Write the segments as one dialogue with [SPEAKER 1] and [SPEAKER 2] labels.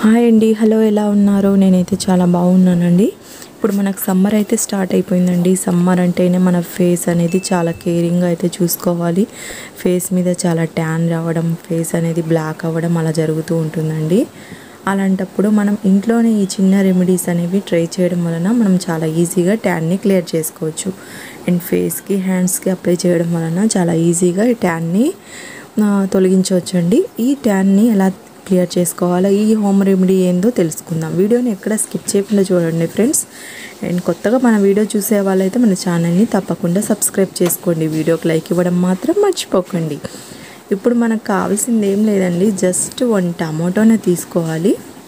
[SPEAKER 1] hi అండి hello ఎలా ఉన్నారు నేనైతే చాలా బాగున్నానండి ఇప్పుడు మనకు సమ్మర్ అయితే స్టార్ట్ అయిపోయిందండి సమ్మర్ అంటేనే మన ఫేస్ అనేది చాలా కేరింగ్గా అయితే చూసుకోవాలి ఫేస్ మీద చాలా ట్యాన్ రావడం ఫేస్ అనేది బ్లాక్ అవ్వడం అలా జరుగుతూ ఉంటుందండి అలాంటప్పుడు మనం ఇంట్లోనే ఈ చిన్న రెమెడీస్ అనేవి ట్రై చేయడం వలన మనం చాలా ఈజీగా ట్యాన్ని క్లియర్ చేసుకోవచ్చు అండ్ ఫేస్కి హ్యాండ్స్కి అప్లై చేయడం వలన చాలా ఈజీగా ఈ ట్యాన్ని ఆ, తొలగించవచ్చండి ఈ ట్యాన్ని ఎలా క్లియర్ చేసుకోవాలో ఈ హోమ్ రెమెడీ ఏందో తెలుసుకుందాం వీడియోని ఎక్కడ స్కిప్ చేయకుండా చూడండి ఫ్రెండ్స్ అండ్ కొత్తగా మన వీడియో చూసే వాళ్ళైతే మన ఛానల్ని తప్పకుండా సబ్స్క్రైబ్ చేసుకోండి వీడియోకి లైక్ ఇవ్వడం మాత్రం మర్చిపోకండి ఇప్పుడు మనకు కావాల్సింది ఏం లేదండి జస్ట్ వన్ టమోటోనే తీసుకోవాలి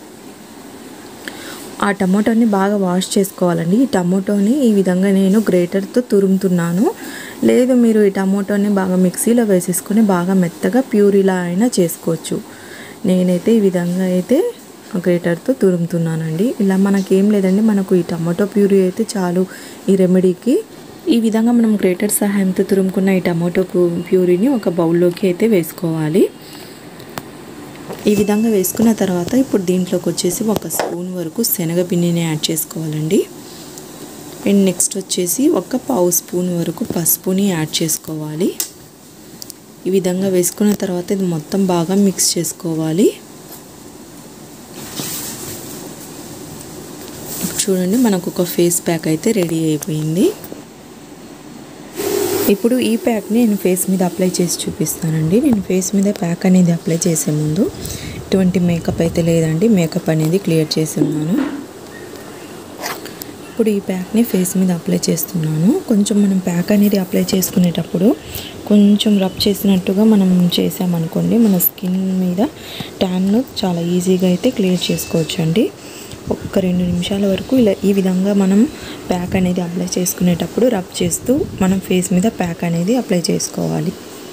[SPEAKER 1] ఆ టమోటోని బాగా వాష్ చేసుకోవాలండి ఈ టమోటోని ఈ విధంగా నేను గ్రేటర్తో తురుముతున్నాను లేదు మీరు ఈ టమోటోని బాగా మిక్సీలో వేసేసుకొని బాగా మెత్తగా ప్యూరీలా అయినా చేసుకోవచ్చు నేనైతే ఈ విధంగా అయితే గ్రేటర్తో తురుముతున్నానండి ఇలా మనకేం లేదండి మనకు ఈ టమాటో ప్యూరీ అయితే చాలు ఈ రెమెడీకి ఈ విధంగా మనం గ్రేటర్ సహాయంతో తురుముకున్న ఈ టమాటో ప్యూ- ప్యూరీని ఒక బౌల్లోకి అయితే వేసుకోవాలి ఈ విధంగా వేసుకున్న తర్వాత ఇప్పుడు దీంట్లోకి వచ్చేసి ఒక స్పూన్ వరకు శనగపిండిని యాడ్ చేసుకోవాలండి అండ్ నెక్స్ట్ వచ్చేసి ఒక పావు స్పూన్ వరకు పసుపుని యాడ్ చేసుకోవాలి ఈ విధంగా వేసుకున్న తర్వాత ఇది మొత్తం బాగా మిక్స్ చేసుకోవాలి చూడండి మనకు ఒక ఫేస్ ప్యాక్ అయితే రెడీ అయిపోయింది ఇప్పుడు ఈ ప్యాక్ని నేను ఫేస్ మీద అప్లై చేసి చూపిస్తానండి నేను ఫేస్ మీద ప్యాక్ అనేది అప్లై చేసే ముందు ఎటువంటి మేకప్ అయితే లేదండి మేకప్ అనేది క్లియర్ చేసి ఉన్నాను ఇప్పుడు ఈ ప్యాక్ని ఫేస్ మీద అప్లై చేస్తున్నాను కొంచెం మనం ప్యాక్ అనేది అప్లై చేసుకునేటప్పుడు కొంచెం రబ్ చేసినట్టుగా మనం చేసామనుకోండి మన స్కిన్ మీద ట్యాన్ను చాలా ఈజీగా అయితే క్లియర్ చేసుకోవచ్చు అండి ఒక్క రెండు నిమిషాల వరకు ఇలా ఈ విధంగా మనం ప్యాక్ అనేది అప్లై చేసుకునేటప్పుడు రబ్ చేస్తూ మనం ఫేస్ మీద ప్యాక్ అనేది అప్లై చేసుకోవాలి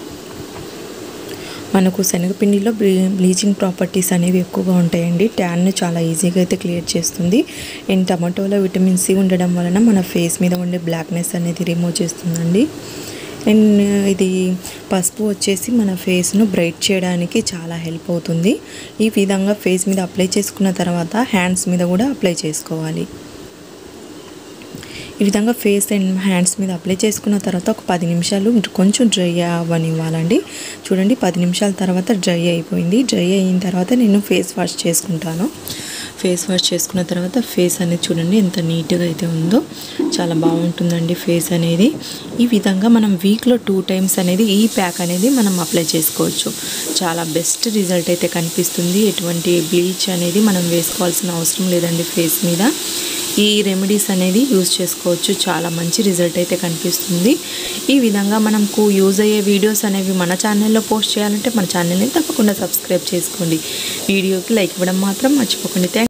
[SPEAKER 1] మనకు శనగపిండిలో బ్లీ బ్లీచింగ్ ప్రాపర్టీస్ అనేవి ఎక్కువగా ఉంటాయండి ట్యాన్ను చాలా ఈజీగా అయితే క్లియర్ చేస్తుంది అండ్ టమాటోలో విటమిన్ సి ఉండడం వలన మన ఫేస్ మీద ఉండే బ్లాక్నెస్ అనేది రిమూవ్ చేస్తుందండి అండ్ ఇది పసుపు వచ్చేసి మన ఫేస్ను బ్రైట్ చేయడానికి చాలా హెల్ప్ అవుతుంది ఈ విధంగా ఫేస్ మీద అప్లై చేసుకున్న తర్వాత హ్యాండ్స్ మీద కూడా అప్లై చేసుకోవాలి ఈ విధంగా ఫేస్ అండ్ హ్యాండ్స్ మీద అప్లై చేసుకున్న తర్వాత ఒక పది నిమిషాలు కొంచెం డ్రై అవ్వనివ్వాలండి చూడండి పది నిమిషాల తర్వాత డ్రై అయిపోయింది డ్రై అయిన తర్వాత నేను ఫేస్ వాష్ చేసుకుంటాను ఫేస్ వాష్ చేసుకున్న తర్వాత ఫేస్ అనేది చూడండి ఎంత నీట్గా అయితే ఉందో చాలా బాగుంటుందండి ఫేస్ అనేది ఈ విధంగా మనం వీక్లో టూ టైమ్స్ అనేది ఈ ప్యాక్ అనేది మనం అప్లై చేసుకోవచ్చు చాలా బెస్ట్ రిజల్ట్ అయితే కనిపిస్తుంది ఎటువంటి బ్లీచ్ అనేది మనం వేసుకోవాల్సిన అవసరం లేదండి ఫేస్ మీద ఈ రెమెడీస్ అనేది యూజ్ చేసుకోవచ్చు చాలా మంచి రిజల్ట్ అయితే కనిపిస్తుంది ఈ విధంగా మనకు యూజ్ అయ్యే వీడియోస్ అనేవి మన ఛానల్లో పోస్ట్ చేయాలంటే మన ఛానల్ని తప్పకుండా సబ్స్క్రైబ్ చేసుకోండి వీడియోకి లైక్ ఇవ్వడం మాత్రం మర్చిపోకండి థ్యాంక్